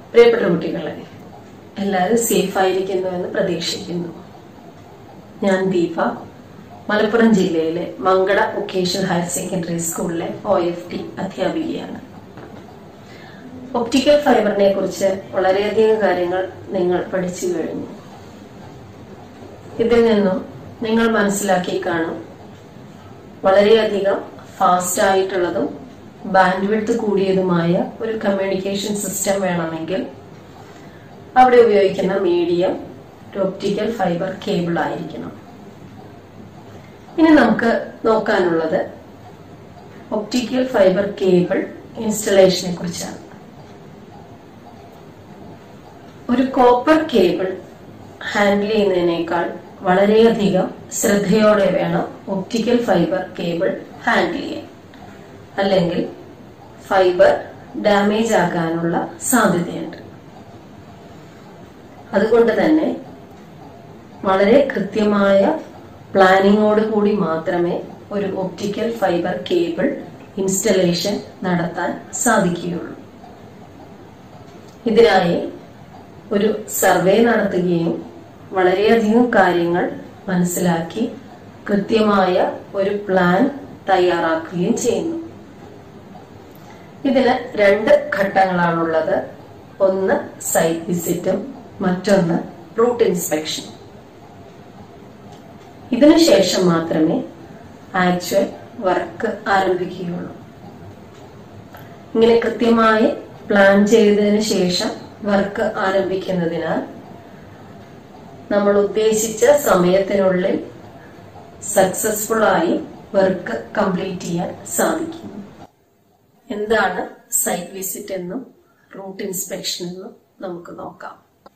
പ്രിയപ്പെട്ട കുട്ടികളെ എല്ലാവരും സേഫ് ആയിരിക്കുന്നു എന്ന് പ്രതീക്ഷിക്കുന്നു ഞാൻ ദീപ മലപ്പുറം ജില്ലയിലെ മങ്കട വൊക്കേഷണൽ ഹയർ സെക്കൻഡറി സ്കൂളിലെ ഒ എഫ് ടി അധ്യാപികയാണ് ഒപ്റ്റിക്കൽ ഫൈബറിനെ കുറിച്ച് വളരെയധികം കാര്യങ്ങൾ നിങ്ങൾ പഠിച്ചു കഴിഞ്ഞു ഇതിൽ നിന്നും നിങ്ങൾ മനസ്സിലാക്കി കാണും വളരെയധികം ഫാസ്റ്റ് ആയിട്ടുള്ളതും ബാൻഡ് വിഡ്ത്ത് കൂടിയതുമായ ഒരു കമ്മ്യൂണിക്കേഷൻ സിസ്റ്റം വേണമെങ്കിൽ അവിടെ ഉപയോഗിക്കുന്ന മീഡിയം ഒരു ഒപ്റ്റിക്കൽ ഫൈബർ കേബിൾ ആയിരിക്കണം ഇനി നമുക്ക് നോക്കാനുള്ളത് ഒപ്റ്റിക്കൽ ഫൈബർ കേബിൾ ഇൻസ്റ്റലേഷനെ കുറിച്ചാണ് ഒരു കോപ്പർ കേബിൾ ഹാൻഡിൽ ചെയ്യുന്നതിനേക്കാൾ വളരെയധികം ശ്രദ്ധയോടെ വേണം ഒപ്റ്റിക്കൽ ഫൈബർ കേബിൾ ഹാൻഡിൽ ചെയ്യാൻ അല്ലെങ്കിൽ ഫൈബർ ഡാമേജ് ആകാനുള്ള സാധ്യതയുണ്ട് അതുകൊണ്ട് തന്നെ വളരെ കൃത്യമായ പ്ലാനിങ്ങോട് കൂടി മാത്രമേ ഒരു ഒപ്റ്റിക്കൽ ഫൈബർ കേബിൾ ഇൻസ്റ്റലേഷൻ നടത്താൻ സാധിക്കുകയുള്ളൂ ഇതിനായി ഒരു സർവേ നടത്തുകയും വളരെയധികം കാര്യങ്ങൾ മനസ്സിലാക്കി കൃത്യമായ ഒരു പ്ലാൻ തയ്യാറാക്കുകയും ചെയ്യുന്നു ഇതിന് രണ്ട് ഘട്ടങ്ങളാണുള്ളത് ഒന്ന് സൈറ്റ് വിസിറ്റും മറ്റൊന്ന് റൂട്ട് ഇൻസ്പെക്ഷൻ ഇതിനുശേഷം മാത്രമേ ആക്ച്വൽ വർക്ക് ആരംഭിക്കുകയുള്ളൂ ഇങ്ങനെ കൃത്യമായി പ്ലാൻ ചെയ്തതിന് ശേഷം വർക്ക് ആരംഭിക്കുന്നതിനാൽ നമ്മൾ ഉദ്ദേശിച്ച സമയത്തിനുള്ളിൽ സക്സസ്ഫുൾ ആയി വർക്ക് കംപ്ലീറ്റ് ചെയ്യാൻ സാധിക്കും എന്താണ് സൈറ്റ് വിസിറ്റ് എന്നും റൂട്ട് ഇൻസ്പെക്ഷൻ എന്നും നമുക്ക് നോക്കാം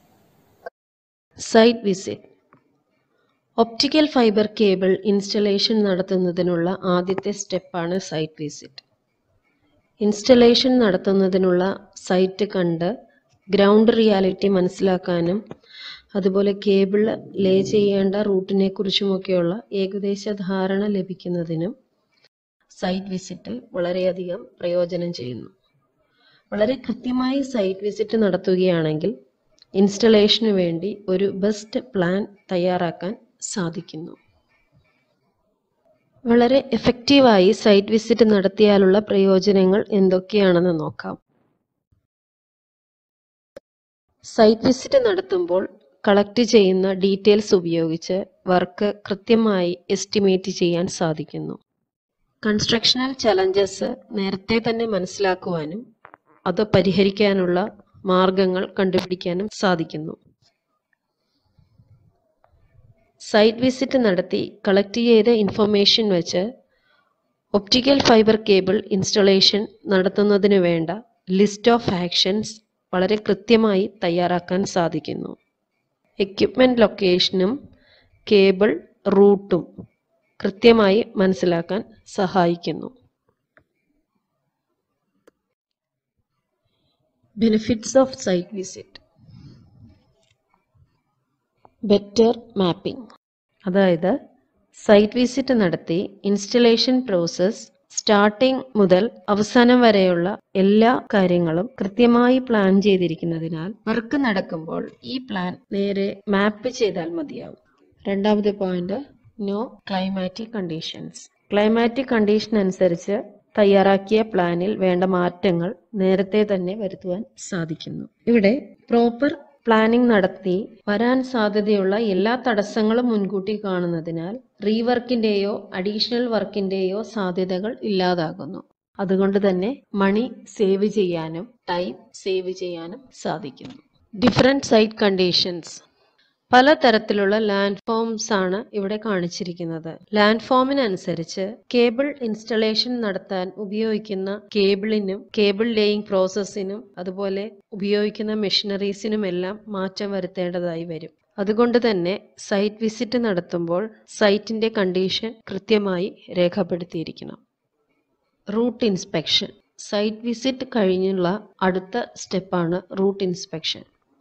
site visit optical fibre cable installation നടത്തുന്നതിനുള്ള ആദ്യത്തെ സ്റ്റെപ്പാണ് സൈറ്റ് വിസിറ്റ് ഇൻസ്റ്റലേഷൻ നടത്തുന്നതിനുള്ള സൈറ്റ് കണ്ട് ഗ്രൗണ്ട് റിയാലിറ്റി മനസ്സിലാക്കാനും അതുപോലെ കേബിൾ ലേ ചെയ്യേണ്ട റൂട്ടിനെ കുറിച്ചുമൊക്കെയുള്ള ഏകദേശ ധാരണ ലഭിക്കുന്നതിനും സൈറ്റ് വിസിറ്റ് വളരെയധികം പ്രയോജനം ചെയ്യുന്നു വളരെ കൃത്യമായി സൈറ്റ് വിസിറ്റ് നടത്തുകയാണെങ്കിൽ ഇൻസ്റ്റലേഷന് വേണ്ടി ഒരു ബെസ്റ്റ് പ്ലാൻ തയ്യാറാക്കാൻ സാധിക്കുന്നു വളരെ എഫക്റ്റീവായി സൈറ്റ് വിസിറ്റ് നടത്തിയാലുള്ള പ്രയോജനങ്ങൾ എന്തൊക്കെയാണെന്ന് നോക്കാം സൈറ്റ് വിസിറ്റ് നടത്തുമ്പോൾ കളക്ട് ചെയ്യുന്ന ഡീറ്റെയിൽസ് ഉപയോഗിച്ച് വർക്ക് കൃത്യമായി എസ്റ്റിമേറ്റ് ചെയ്യാൻ സാധിക്കുന്നു കൺസ്ട്രക്ഷണൽ ചലഞ്ചസ് നേരത്തെ തന്നെ മനസ്സിലാക്കുവാനും അത് പരിഹരിക്കാനുള്ള മാർഗങ്ങൾ കണ്ടുപിടിക്കാനും സാധിക്കുന്നു സൈറ്റ് വിസിറ്റ് നടത്തി കളക്ട് ചെയ്ത ഇൻഫർമേഷൻ വെച്ച് ഒപ്റ്റിക്കൽ ഫൈബർ കേബിൾ ഇൻസ്റ്റലേഷൻ നടത്തുന്നതിന് വേണ്ട ലിസ്റ്റ് ഓഫ് ആക്ഷൻസ് വളരെ കൃത്യമായി തയ്യാറാക്കാൻ സാധിക്കുന്നു എക്യുപ്മെന്റ് ലൊക്കേഷനും കേബിൾ റൂട്ടും കൃത്യമായി മനസ്സിലാക്കാൻ സഹായിക്കുന്നു benefits of site visit better mapping അതായത് സൈറ്റ് വിസിറ്റ് നടത്തി ഇൻസ്റ്റലേഷൻ പ്രോസസ് സ്റ്റാർട്ടിംഗ് മുതൽ അവസാനം വരെയുള്ള എല്ലാ കാര്യങ്ങളും കൃത്യമായി പ്ലാൻ ചെയ്തിരിക്കുന്നതിനാൽ വർക്ക് നടക്കുമ്പോൾ ഈ പ്ലാൻ നേരെ മാപ്പ് ചെയ്താൽ മതിയാവും രണ്ടാമത്തെ point no climatic conditions climatic condition അനുസരിച്ച് തയ്യാറാക്കിയ പ്ലാനിൽ വേണ്ട മാറ്റങ്ങൾ നേരത്തെ തന്നെ വരുത്തുവാൻ സാധിക്കുന്നു ഇവിടെ പ്രോപ്പർ പ്ലാനിംഗ് നടത്തി വരാൻ സാധ്യതയുള്ള എല്ലാ തടസ്സങ്ങളും മുൻകൂട്ടി കാണുന്നതിനാൽ റീവർക്കിന്റെയോ അഡീഷണൽ വർക്കിന്റെയോ സാധ്യതകൾ ഇല്ലാതാകുന്നു അതുകൊണ്ട് തന്നെ മണി സേവ് ചെയ്യാനും ടൈം സേവ് ചെയ്യാനും സാധിക്കുന്നു ഡിഫറെന്റ് സൈറ്റ് കണ്ടീഷൻസ് പലതരത്തിലുള്ള ലാൻഡ് ഫോംസ് ആണ് ഇവിടെ കാണിച്ചിരിക്കുന്നത് ലാൻഡ് ഫോമിനനുസരിച്ച് കേബിൾ ഇൻസ്റ്റലേഷൻ നടത്താൻ ഉപയോഗിക്കുന്ന കേബിളിനും കേബിൾ ലേയിങ് പ്രോസസ്സിനും അതുപോലെ ഉപയോഗിക്കുന്ന മെഷീനറീസിനുമെല്ലാം മാറ്റം വരുത്തേണ്ടതായി വരും അതുകൊണ്ട് തന്നെ സൈറ്റ് വിസിറ്റ് നടത്തുമ്പോൾ സൈറ്റിന്റെ കണ്ടീഷൻ കൃത്യമായി രേഖപ്പെടുത്തിയിരിക്കണം റൂട്ട് ഇൻസ്പെക്ഷൻ സൈറ്റ് വിസിറ്റ് കഴിഞ്ഞുള്ള അടുത്ത സ്റ്റെപ്പാണ് route inspection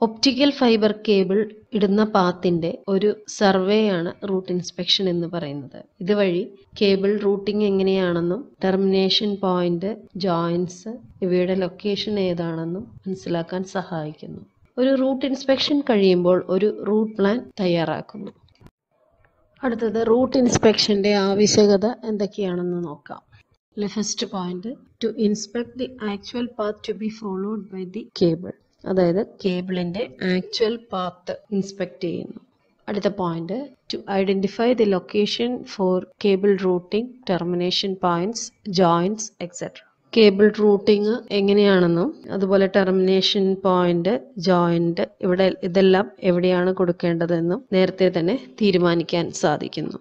optical fibre cable ഇടുന്ന പാത്തിന്റെ ഒരു സർവേ ആണ് റൂട്ട് ഇൻസ്പെക്ഷൻ എന്ന് പറയുന്നത് ഇതുവഴി കേബിൾ റൂട്ടിംഗ് എങ്ങനെയാണെന്നും ടെർമിനേഷൻ പോയിന്റ് ജോയിൻസ് ഇവയുടെ ലൊക്കേഷൻ ഏതാണെന്നും മനസ്സിലാക്കാൻ സഹായിക്കുന്നു ഒരു റൂട്ട് ഇൻസ്പെക്ഷൻ കഴിയുമ്പോൾ ഒരു റൂട്ട് പ്ലാൻ തയ്യാറാക്കുന്നു അടുത്തത് റൂട്ട് ഇൻസ്പെക്ഷന്റെ ആവശ്യകത എന്തൊക്കെയാണെന്ന് നോക്കാം first point to inspect the actual path to be followed by the cable അതായത് കേബിളിന്റെ ആക്ച്വൽ പാത്ത് ഇൻസ്പെക്ട് ചെയ്യുന്നു അടുത്ത point to identify the location for cable routing termination points joints etcetera cable routing എങ്ങനെയാണെന്നും അതുപോലെ termination point joint ഇവിടെ ഇതെല്ലാം എവിടെയാണ് കൊടുക്കേണ്ടതെന്നും നേരത്തെ തന്നെ തീരുമാനിക്കാൻ സാധിക്കുന്നു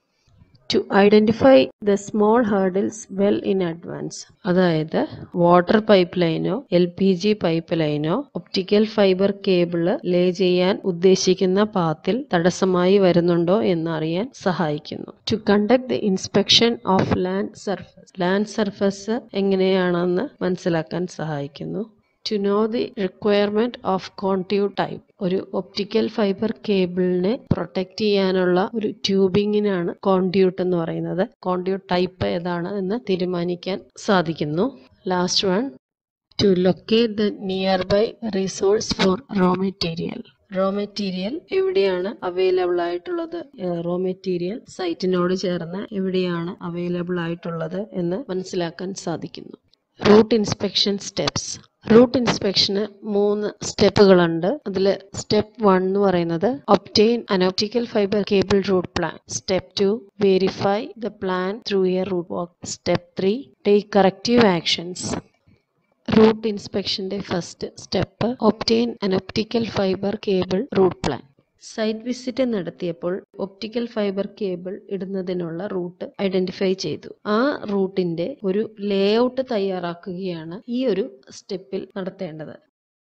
to identify the small hurdles well in advance അതായത് വാട്ടർ പൈപ്പ് ലൈനോ എൽ പി ജി പൈപ്പ് ലൈനോ ഒപ്റ്റിക്കൽ ഫൈബർ കേബിള് ലേ ചെയ്യാൻ ഉദ്ദേശിക്കുന്ന പാത്തിൽ തടസ്സമായി വരുന്നുണ്ടോ എന്ന് അറിയാൻ സഹായിക്കുന്നു to conduct the inspection of land surface land surface എങ്ങനെയാണെന്ന് മനസ്സിലാക്കാൻ സഹായിക്കുന്നു to know the requirement of conduit type ഒരു ഒപ്റ്റിക്കൽ ഫൈബർ കേബിളിനെ പ്രൊട്ടക്ട് ചെയ്യാനുള്ള ഒരു ട്യൂബിങ്ങിനാണ് കോൺഡ്യൂട്ട് എന്ന് പറയുന്നത് കോൺഡ്യൂട്ട് ടൈപ്പ് ഏതാണ് എന്ന് തീരുമാനിക്കാൻ സാധിക്കുന്നു last one to locate the nearby resource for raw material raw material എവിടെയാണ് അവൈലബിൾ ആയിട്ടുള്ളത് റോ മെറ്റീരിയൽ സൈറ്റിനോട് ചേർന്ന് എവിടെയാണ് അവൈലബിൾ ആയിട്ടുള്ളത് എന്ന് മനസ്സിലാക്കാൻ സാധിക്കുന്നു റൂട്ട് ഇൻസ്പെക്ഷൻ സ്റ്റെപ്സ് റൂട്ട് ഇൻസ്പെക്ഷന് മൂന്ന് സ്റ്റെപ്പുകളുണ്ട് അതിൽ സ്റ്റെപ്പ് വൺ എന്ന് പറയുന്നത് obtain an optical fibre cable route plan step two verify the plan through a route walk step three take corrective actions route ഇൻസ്പെക്ഷന്റെ first step obtain an optical fibre cable route plan site visit നടത്തിയപ്പോൾ optical fibre cable ഇടുന്നതിനുള്ള route identify ചെയ്തു ആ റൂട്ടിന്റെ ഒരു layout തയ്യാറാക്കുകയാണ് ഈ ഒരു സ്റ്റെപ്പിൽ നടത്തേണ്ടത്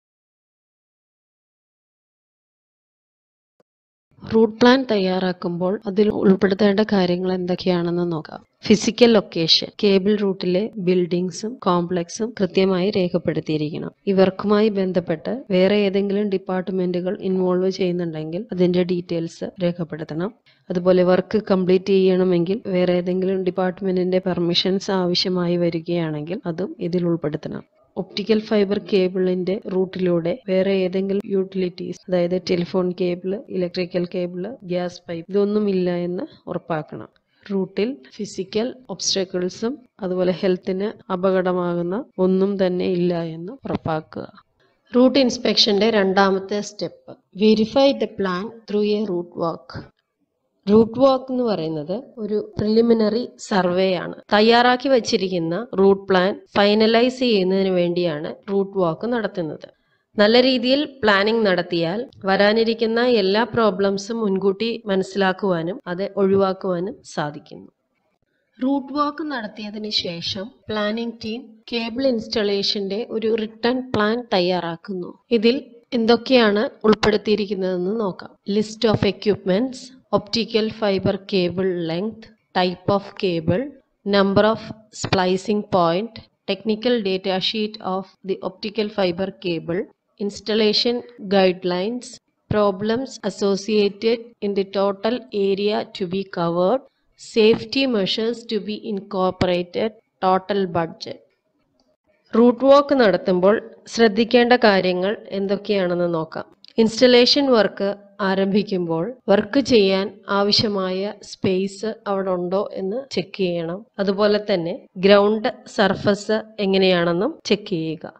റൂട്ട് പ്ലാൻ തയ്യാറാക്കുമ്പോൾ അതിൽ ഉൾപ്പെടുത്തേണ്ട കാര്യങ്ങൾ എന്തൊക്കെയാണെന്ന് നോക്കാം ഫിസിക്കൽ ലൊക്കേഷൻ കേബിൾ റൂട്ടിലെ ബിൽഡിംഗ്സും കോംപ്ലക്സും കൃത്യമായി രേഖപ്പെടുത്തിയിരിക്കണം ഇവർക്കുമായി ബന്ധപ്പെട്ട് വേറെ ഏതെങ്കിലും ഡിപ്പാർട്ട്മെന്റുകൾ ഇൻവോൾവ് ചെയ്യുന്നുണ്ടെങ്കിൽ അതിന്റെ ഡീറ്റെയിൽസ് രേഖപ്പെടുത്തണം അതുപോലെ വർക്ക് കംപ്ലീറ്റ് ചെയ്യണമെങ്കിൽ വേറെ ഏതെങ്കിലും ഡിപ്പാർട്ട്മെന്റിന്റെ പെർമിഷൻസ് ആവശ്യമായി വരികയാണെങ്കിൽ അതും ഇതിൽ ഉൾപ്പെടുത്തണം ഒപ്റ്റിക്കൽ ഫൈബർ കേബിളിന്റെ റൂട്ടിലൂടെ വേറെ ഏതെങ്കിലും യൂട്ടിലിറ്റീസ് അതായത് telephone cable electrical cable gas pipe ഇതൊന്നും ഇല്ല എന്ന് ഉറപ്പാക്കണം റൂട്ടിൽ ഫിസിക്കൽ ഒബ്സ്റ്റക്കിൾസും അതുപോലെ ഹെൽത്തിന് അപകടമാകുന്ന ഒന്നും തന്നെ ഇല്ല എന്ന് ഉറപ്പാക്കുക റൂട്ട് ഇൻസ്പെക്ഷന്റെ രണ്ടാമത്തെ step verify the plan through a route walk route walk എന്ന് പറയുന്നത് ഒരു പ്രിലിമിനറി സർവേ ആണ് തയ്യാറാക്കി വച്ചിരിക്കുന്ന റൂട്ട് പ്ലാൻ ഫൈനലൈസ് ചെയ്യുന്നതിന് വേണ്ടിയാണ് റൂട്ട് വാക്ക് നടത്തുന്നത് നല്ല രീതിയിൽ പ്ലാനിംഗ് നടത്തിയാൽ വരാനിരിക്കുന്ന എല്ലാ പ്രോബ്ലംസും മുൻകൂട്ടി മനസ്സിലാക്കുവാനും അത് ഒഴിവാക്കുവാനും സാധിക്കുന്നു റൂട്ട് വാക്ക് നടത്തിയതിന് ശേഷം പ്ലാനിംഗ് ടീം കേബിൾ ഇൻസ്റ്റലേഷന്റെ ഒരു റിട്ടേൺ പ്ലാൻ തയ്യാറാക്കുന്നു ഇതിൽ എന്തൊക്കെയാണ് ഉൾപ്പെടുത്തിയിരിക്കുന്നതെന്ന് നോക്കാം list of equipments optical fiber cable length, type of cable, number of splicing point, technical data sheet of the optical fiber cable, installation guidelines, problems associated in the total area to be covered, safety measures to be incorporated, total budget. Route walk നടത്തുമ്പോൾ ശ്രദ്ധിക്കേണ്ട കാര്യങ്ങൾ എന്തൊക്കെയാണെന്ന് നോക്കാം installation work ആരംഭിക്കുമ്പോൾ work ചെയ്യാൻ ആവശ്യമായ space അവിടെ ഉണ്ടോ എന്ന് ചെക്ക് ചെയ്യണം അതുപോലെ തന്നെ ഗ്രൗണ്ട് സർഫസ് എങ്ങനെയാണെന്നും ചെക്ക് ചെയ്യുക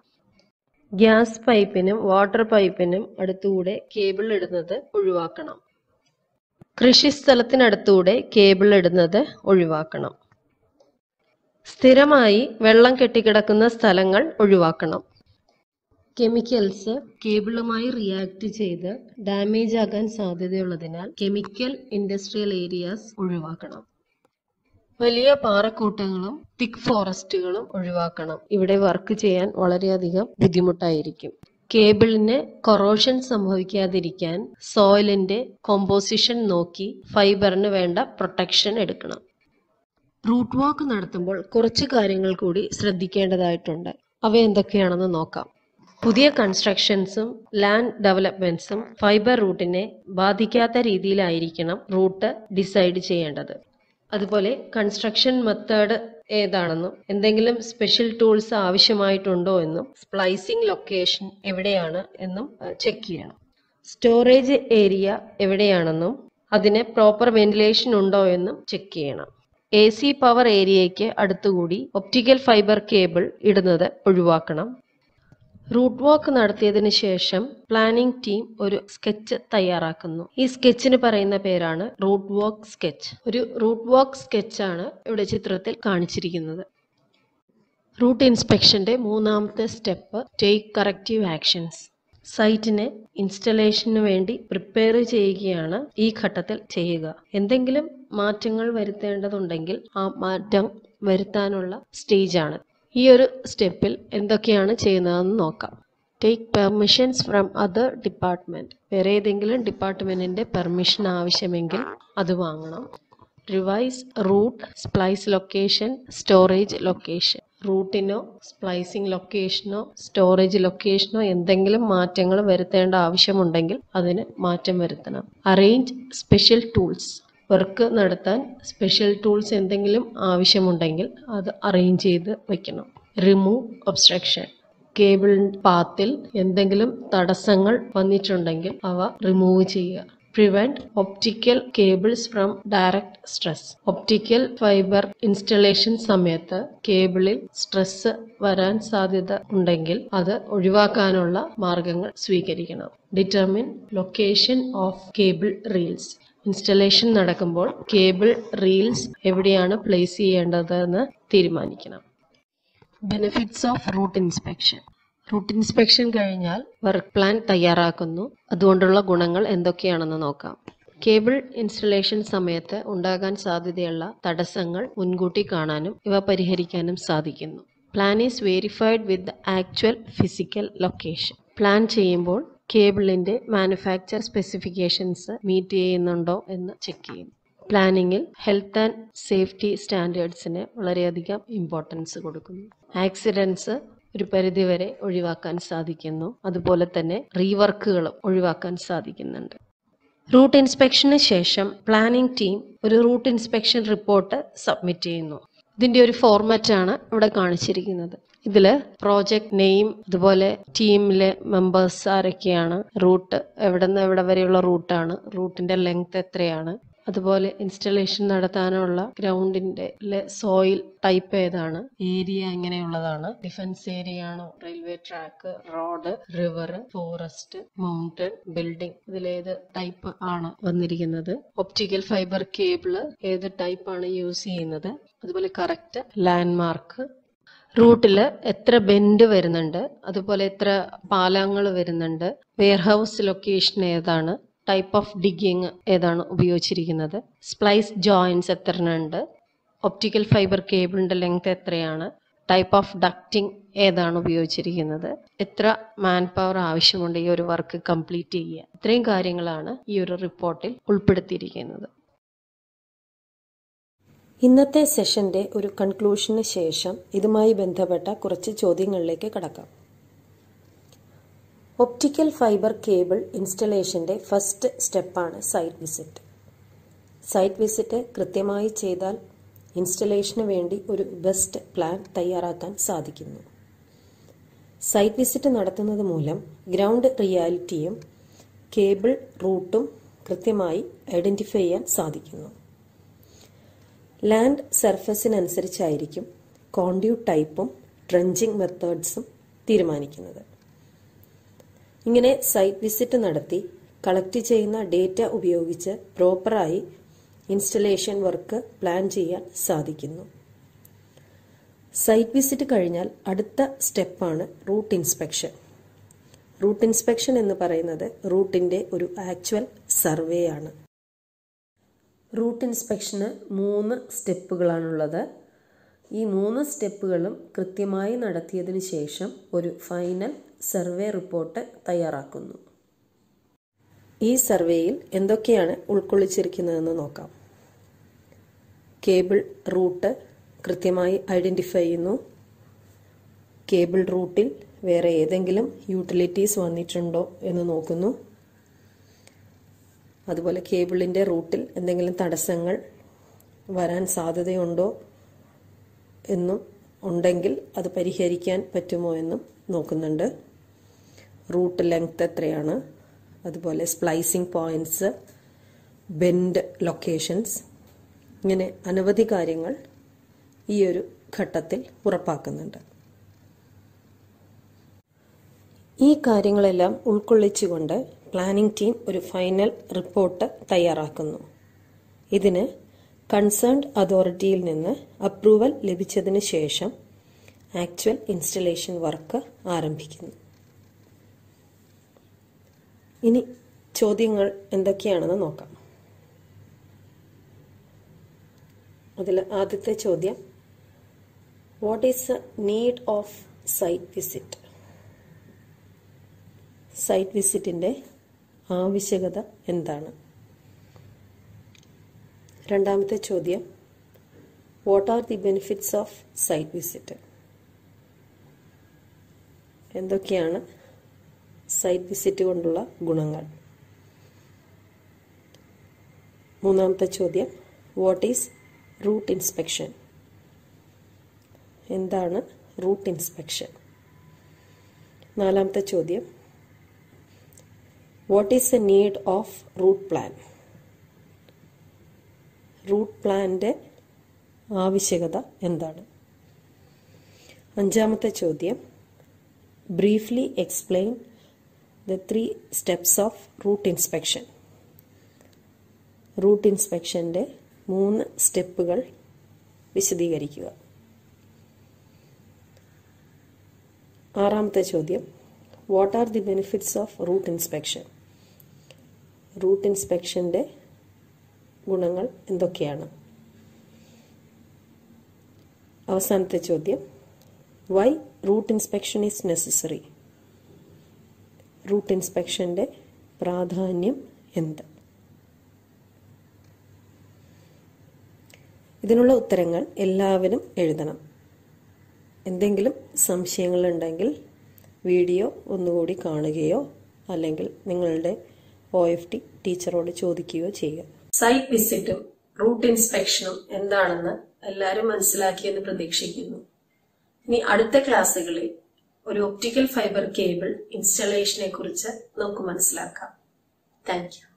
ഗ്യാസ് പൈപ്പിനും വാട്ടർ പൈപ്പിനും അടുത്തുകൂടെ കേബിൾ ഇടുന്നത് ഒഴിവാക്കണം കൃഷിസ്ഥലത്തിനടുത്തൂടെ കേബിൾ ഇടുന്നത് ഒഴിവാക്കണം സ്ഥിരമായി വെള്ളം കെട്ടിക്കിടക്കുന്ന സ്ഥലങ്ങൾ ഒഴിവാക്കണം കെമിക്കൽസ് കേബിളുമായി റിയാക്ട് ചെയ്ത് ഡാമേജ് ആകാൻ സാധ്യതയുള്ളതിനാൽ കെമിക്കൽ ഇൻഡസ്ട്രിയൽ ഏരിയാസ് ഒഴിവാക്കണം വലിയ പാറക്കൂട്ടങ്ങളും തിക് ഫോറസ്റ്റുകളും ഒഴിവാക്കണം ഇവിടെ വർക്ക് ചെയ്യാൻ വളരെയധികം ബുദ്ധിമുട്ടായിരിക്കും കേബിളിന് കൊറോഷൻ സംഭവിക്കാതിരിക്കാൻ സോയിലിന്റെ കോമ്പോസിഷൻ നോക്കി ഫൈബറിന് വേണ്ട പ്രൊട്ടക്ഷൻ എടുക്കണം റൂട്ട് വാക്ക് നടത്തുമ്പോൾ കുറച്ച് കാര്യങ്ങൾ കൂടി ശ്രദ്ധിക്കേണ്ടതായിട്ടുണ്ട് അവ എന്തൊക്കെയാണെന്ന് നോക്കാം പുതിയ കൺസ്ട്രക്ഷൻസും ലാൻഡ് ഡെവലപ്മെന്റ്സും ഫൈബർ റൂട്ടിനെ ബാധിക്കാത്ത രീതിയിലായിരിക്കണം റൂട്ട് ഡിസൈഡ് ചെയ്യേണ്ടത് അതുപോലെ കൺസ്ട്രക്ഷൻ മെത്തേഡ് ഏതാണെന്നും എന്തെങ്കിലും സ്പെഷ്യൽ ടൂൾസ് ആവശ്യമായിട്ടുണ്ടോ എന്നും സ്പ്ലൈസിംഗ് ലൊക്കേഷൻ എവിടെയാണ് എന്നും ചെക്ക് ചെയ്യണം സ്റ്റോറേജ് ഏരിയ എവിടെയാണെന്നും അതിന് പ്രോപ്പർ വെന്റിലേഷൻ ഉണ്ടോ എന്നും ചെക്ക് ചെയ്യണം എ സി പവർ ഏരിയയ്ക്ക് അടുത്തുകൂടി ഒപ്റ്റിക്കൽ ഫൈബർ കേബിൾ ഇടുന്നത് ഒഴിവാക്കണം റൂട്ട് വാക്ക് നടത്തിയതിനു ശേഷം പ്ലാനിംഗ് ടീം ഒരു സ്കെച്ച് തയ്യാറാക്കുന്നു ഈ സ്കെച്ചിന് പറയുന്ന പേരാണ് റൂട്ട് വാക്ക് സ്കെച്ച് ഒരു റൂട്ട് വാക്ക് സ്കെച്ചാണ് ഇവിടെ ചിത്രത്തിൽ കാണിച്ചിരിക്കുന്നത് റൂട്ട് ഇൻസ്പെക്ഷന്റെ മൂന്നാമത്തെ സ്റ്റെപ്പ് ടേക്ക് കറക്റ്റീവ് ആക്ഷൻസ് സൈറ്റിനെ ഇൻസ്റ്റലേഷന് വേണ്ടി പ്രിപ്പയർ ചെയ്യുകയാണ് ഈ ഘട്ടത്തിൽ ചെയ്യുക എന്തെങ്കിലും മാറ്റങ്ങൾ വരുത്തേണ്ടതുണ്ടെങ്കിൽ ആ മാറ്റം വരുത്താനുള്ള സ്റ്റേജാണ് ഈ ഒരു സ്റ്റെപ്പിൽ എന്തൊക്കെയാണ് ചെയ്യുന്നതെന്ന് നോക്കാം take permissions from other department വേറെ ഏതെങ്കിലും ഡിപ്പാർട്ട്മെന്റിന്റെ പെർമിഷൻ ആവശ്യമെങ്കിൽ അത് വാങ്ങണം revise route splice location storage location റൂട്ടിനോ സ്പ്ലൈസിംഗ് ലൊക്കേഷനോ സ്റ്റോറേജ് ലൊക്കേഷനോ എന്തെങ്കിലും മാറ്റങ്ങൾ വരുത്തേണ്ട ആവശ്യമുണ്ടെങ്കിൽ അതിന് മാറ്റം വരുത്തണം അറേഞ്ച് സ്പെഷ്യൽ ടൂൾസ് വർക്ക് നടത്താൻ സ്പെഷ്യൽ ടൂൾസ് എന്തെങ്കിലും ആവശ്യമുണ്ടെങ്കിൽ അത് അറേഞ്ച് ചെയ്ത് വെക്കണം റിമൂവ് ഒബ്സ്ട്രക്ഷൻ കേബിൾ പാത്തിൽ എന്തെങ്കിലും തടസ്സങ്ങൾ വന്നിട്ടുണ്ടെങ്കിൽ അവ റിമൂവ് ചെയ്യുക prevent optical cables from direct stress optical fiber installation സമയത്ത് കേബിളിൽ സ്ട്രെസ് വരാൻ സാധ്യത ഉണ്ടെങ്കിൽ അത് ഒഴിവാക്കാനുള്ള മാർഗങ്ങൾ സ്വീകരിക്കണം determine location of cable reels installation നടക്കുമ്പോൾ കേബിൾ റീൽസ് എവിടെയാണ് പ്ലേസ് ചെയ്യേണ്ടതെന്ന് തീരുമാനിക്കണം benefits of route inspection route inspection കഴിഞ്ഞാൽ വർക്ക് പ്ലാൻ തയ്യാറാക്കുന്നു അതുകൊണ്ടുള്ള ഗുണങ്ങൾ എന്തൊക്കെയാണെന്ന് നോക്കാം കേബിൾ ഇൻസ്റ്റലേഷൻ സമയത്ത് ഉണ്ടാകാൻ സാധ്യതയുള്ള തടസ്സങ്ങൾ മുൻകൂട്ടി കാണാനും ഇവ പരിഹരിക്കാനും സാധിക്കുന്നു plan is verified with actual physical location plan ചെയ്യുമ്പോൾ കേബിളിന്റെ മാനുഫാക്ചർ സ്പെസിഫിക്കേഷൻസ് മീറ്റ് ചെയ്യുന്നുണ്ടോ എന്ന് ചെക്ക് ചെയ്യും പ്ലാനിങ്ങിൽ ഹെൽത്ത് ആൻഡ് സേഫ്റ്റി സ്റ്റാൻഡേർഡ്സിന് വളരെയധികം ഇമ്പോർട്ടൻസ് കൊടുക്കുന്നു ആക്സിഡൻസ് ഒരു പരിധിവരെ ഒഴിവാക്കാൻ സാധിക്കുന്നു അതുപോലെ തന്നെ റീവർക്കുകളും ഒഴിവാക്കാൻ സാധിക്കുന്നുണ്ട് റൂട്ട് ഇൻസ്പെക്ഷന് ശേഷം പ്ലാനിംഗ് ടീം ഒരു റൂട്ട് ഇൻസ്പെക്ഷൻ റിപ്പോർട്ട് സബ്മിറ്റ് ചെയ്യുന്നു ഇതിന്റെ ഒരു ഫോർമാറ്റ് ആണ് ഇവിടെ കാണിച്ചിരിക്കുന്നത് ഇതിൽ പ്രോജക്റ്റ് നെയിം അതുപോലെ ടീമിലെ മെമ്പേഴ്സ് ആരൊക്കെയാണ് റൂട്ട് എവിടെ നിന്ന് എവിടെ വരെയുള്ള റൂട്ടാണ് റൂട്ടിന്റെ ലെങ്ത് എത്രയാണ് അതുപോലെ ഇൻസ്റ്റലേഷൻ നടത്താനുള്ള ഗ്രൗണ്ടിന്റെ സോയിൽ ടൈപ്പ് ഏതാണ് ഏരിയ എങ്ങനെയുള്ളതാണ് ഡിഫൻസ് ഏരിയ ആണോ railway track road river forest mountain building ഇതിലേത് ടൈപ്പ് ആണ് വന്നിരിക്കുന്നത് ഒപ്റ്റിക്കൽ ഫൈബർ കേബിള് ഏത് ടൈപ്പ് ആണ് യൂസ് ചെയ്യുന്നത് അതുപോലെ കറക്റ്റ് ലാൻഡ്മാർക്ക് റൂട്ടിൽ എത്ര ബെൻഡ് വരുന്നുണ്ട് അതുപോലെ എത്ര പാലങ്ങൾ വരുന്നുണ്ട് വെയർഹൗസ് ലൊക്കേഷൻ ഏതാണ് ടൈപ്പ് ഓഫ് ഡിഗിങ് ഏതാണ് ഉപയോഗിച്ചിരിക്കുന്നത് സ്പ്ലൈസ് ജോയിൻസ് എത്ര ഉണ്ട് ഒപ്റ്റിക്കൽ ഫൈബർ കേബിളിന്റെ ലെങ്ത് എത്രയാണ് ടൈപ്പ് ഓഫ് ഡക്റ്റിംഗ് ഏതാണ് ഉപയോഗിച്ചിരിക്കുന്നത് എത്ര മാൻ പവർ ആവശ്യമുണ്ട് ഈ ഒരു വർക്ക് കംപ്ലീറ്റ് ചെയ്യുക ഇത്രയും കാര്യങ്ങളാണ് ഈ ഒരു റിപ്പോർട്ടിൽ ഉൾപ്പെടുത്തിയിരിക്കുന്നത് ഇന്നത്തെ സെഷന്റെ ഒരു കൺക്ലൂഷന് ശേഷം ഇതുമായി ബന്ധപ്പെട്ട കുറച്ച് ചോദ്യങ്ങളിലേക്ക് കടക്കാം ഒപ്റ്റിക്കൽ ഫൈബർ കേബിൾ ഇൻസ്റ്റലേഷന്റെ ഫസ്റ്റ് സ്റ്റെപ്പാണ് സൈറ്റ് വിസിറ്റ് സൈറ്റ് വിസിറ്റ് കൃത്യമായി ചെയ്താൽ ഇൻസ്റ്റലേഷന് വേണ്ടി ഒരു ബെസ്റ്റ് പ്ലാൻ തയ്യാറാക്കാൻ സാധിക്കുന്നു സൈറ്റ് വിസിറ്റ് നടത്തുന്നത് മൂലം ഗ്രൗണ്ട് റിയാലിറ്റിയും കേബിൾ റൂട്ടും കൃത്യമായി ഐഡന്റിഫൈ ചെയ്യാൻ സാധിക്കുന്നു ലാൻഡ് സർഫസിനനുസരിച്ചായിരിക്കും കോൺഡ്യൂ ടൈപ്പും ട്രെഞ്ചിങ് മെത്തേഡ്സും തീരുമാനിക്കുന്നത് ഇങ്ങനെ സൈറ്റ് വിസിറ്റ് നടത്തി കളക്ട് ചെയ്യുന്ന ഡേറ്റ ഉപയോഗിച്ച് പ്രോപ്പറായി ഇൻസ്റ്റലേഷൻ വർക്ക് പ്ലാൻ ചെയ്യാൻ സാധിക്കുന്നു സൈറ്റ് വിസിറ്റ് കഴിഞ്ഞാൽ അടുത്ത സ്റ്റെപ്പാണ് റൂട്ട് ഇൻസ്പെക്ഷൻ റൂട്ട് ഇൻസ്പെക്ഷൻ എന്ന് പറയുന്നത് റൂട്ടിന്റെ ഒരു ആക്ച്വൽ സർവേ ആണ് റൂട്ട് ഇൻസ്പെക്ഷന് മൂന്ന് സ്റ്റെപ്പുകളാണുള്ളത് ഈ മൂന്ന് സ്റ്റെപ്പുകളും കൃത്യമായി നടത്തിയതിനു ശേഷം ഒരു ഫൈനൽ സർവേ റിപ്പോർട്ട് തയ്യാറാക്കുന്നു ഈ സർവേയിൽ എന്തൊക്കെയാണ് ഉൾക്കൊള്ളിച്ചിരിക്കുന്നതെന്ന് നോക്കാം കേബിൾ റൂട്ട് കൃത്യമായി ഐഡന്റിഫൈ ചെയ്യുന്നു കേബിൾ റൂട്ടിൽ വേറെ ഏതെങ്കിലും യൂട്ടിലിറ്റീസ് വന്നിട്ടുണ്ടോ എന്ന് നോക്കുന്നു അതുപോലെ കേബിളിൻ്റെ റൂട്ടിൽ എന്തെങ്കിലും തടസ്സങ്ങൾ വരാൻ സാധ്യതയുണ്ടോ എന്നും ഉണ്ടെങ്കിൽ അത് പരിഹരിക്കാൻ പറ്റുമോ എന്നും നോക്കുന്നുണ്ട് റൂട്ട് ലെങ്ത് എത്രയാണ് അതുപോലെ സ്പ്ലൈസിംഗ് പോയിന്റ്സ് ബെൻഡ് ലൊക്കേഷൻസ് ഇങ്ങനെ അനവധി കാര്യങ്ങൾ ഈ ഒരു ഘട്ടത്തിൽ ഉറപ്പാക്കുന്നുണ്ട് ഈ കാര്യങ്ങളെല്ലാം ഉൾക്കൊള്ളിച്ചുകൊണ്ട് പ്ലാനിംഗ് ടീം ഒരു ഫൈനൽ റിപ്പോർട്ട് തയ്യാറാക്കുന്നു ഇതിന് കൺസേൺഡ് അതോറിറ്റിയിൽ നിന്ന് അപ്രൂവൽ ലഭിച്ചതിന് ശേഷം ആക്ച്വൽ ഇൻസ്റ്റലേഷൻ വർക്ക് ആരംഭിക്കുന്നു ഇനി ചോദ്യങ്ങൾ എന്തൊക്കെയാണെന്ന് നോക്കാം അതിൽ ആദ്യത്തെ ചോദ്യം what is the need of site visit site വിസിറ്റിൻ്റെ ആവശ്യകത എന്താണ് രണ്ടാമത്തെ ചോദ്യം what are the benefits of site visit എന്തൊക്കെയാണ് സൈറ്റ് വിസിറ്റ് കൊണ്ടുള്ള ഗുണങ്ങൾ മൂന്നാമത്തെ ചോദ്യം വാട്ട് ഈസ് റൂട്ട് ഇൻസ്പെക്ഷൻ എന്താണ് റൂട്ട് ഇൻസ്പെക്ഷൻ നാലാമത്തെ ചോദ്യം what is the need of route plan route പ്ലാന്റെ ആവശ്യകത എന്താണ് അഞ്ചാമത്തെ ചോദ്യം briefly explain the three steps of route inspection route ഇൻസ്പെക്ഷന്റെ മൂന്ന് സ്റ്റെപ്പുകൾ വിശദീകരിക്കുക ആറാമത്തെ ചോദ്യം what are the benefits of route inspection route ഇൻസ്പെക്ഷന്റെ ഗുണങ്ങൾ എന്തൊക്കെയാണ് അവസാനത്തെ ചോദ്യം why route inspection is necessary route ഇൻസ്പെക്ഷന്റെ പ്രാധാന്യം എന്ത് ഇതിനുള്ള ഉത്തരങ്ങൾ എല്ലാവരും എഴുതണം എന്തെങ്കിലും സംശയങ്ങളുണ്ടെങ്കിൽ വീഡിയോ ഒന്നുകൂടി കാണുകയോ അല്ലെങ്കിൽ നിങ്ങളുടെ ഒ എഫ് ടി ടീച്ചറോട് ചോദിക്കുകയോ ചെയ്യുക സൈറ്റ് വിസിറ്റും റൂട്ട് ഇൻസ്പെക്ഷനും എന്താണെന്ന് എല്ലാവരും മനസ്സിലാക്കിയെന്ന് പ്രതീക്ഷിക്കുന്നു ഇനി അടുത്ത ക്ലാസ്സുകളിൽ ഒരു ഒപ്റ്റിക്കൽ ഫൈബർ കേബിൾ ഇൻസ്റ്റലേഷനെ കുറിച്ച് നമുക്ക് മനസ്സിലാക്കാം താങ്ക് യു